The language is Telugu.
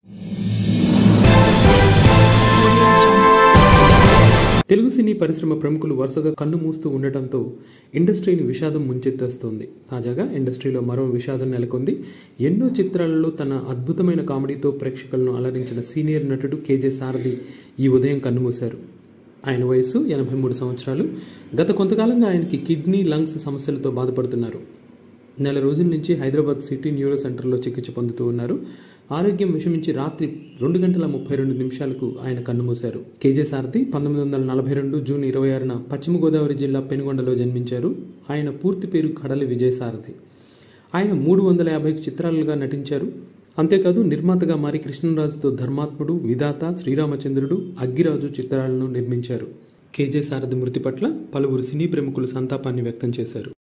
తెలుగు సినీ పరిశ్రమ ప్రముఖులు వరుసగా కన్ను మూస్తూ ఉండటంతో ఇండస్ట్రీని విషాదం ముంచెత్తేస్తోంది తాజాగా ఇండస్ట్రీలో మరో విషాదం నెలకొంది ఎన్నో చిత్రాలలో తన అద్భుతమైన కామెడీతో ప్రేక్షకులను అలరించిన సీనియర్ నటుడు కేజే సారథి ఈ ఉదయం కన్నుమూశారు ఆయన వయసు ఎనభై మూడు సంవత్సరాలు గత కొంతకాలంగా ఆయనకి కిడ్నీ లంగ్స్ సమస్యలతో బాధపడుతున్నారు నెల రోజుల నుంచి హైదరాబాద్ సిటీ న్యూరో సెంటర్లో చికిత్స పొందుతూ ఉన్నారు ఆరోగ్యం విషమించి రాత్రి రెండు గంటల ముప్పై రెండు నిమిషాలకు ఆయన కన్నుమూశారు కేజే సారథి పంతొమ్మిది వందల నలభై రెండు జూన్ ఇరవై ఆరున పశ్చిమ గోదావరి జిల్లా పెనుగొండలో జన్మించారు ఆయన పూర్తి పేరు కడలి విజయ్ సారథి ఆయన మూడు వందల యాభై చిత్రాలుగా నటించారు అంతేకాదు నిర్మాతగా మారి కృష్ణరాజుతో ధర్మాత్ముడు విధాత శ్రీరామచంద్రుడు అగ్గిరాజు చిత్రాలను నిర్మించారు కేజే సారథి మృతి పట్ల పలువురు సినీ ప్రముఖులు సంతాపాన్ని వ్యక్తం చేశారు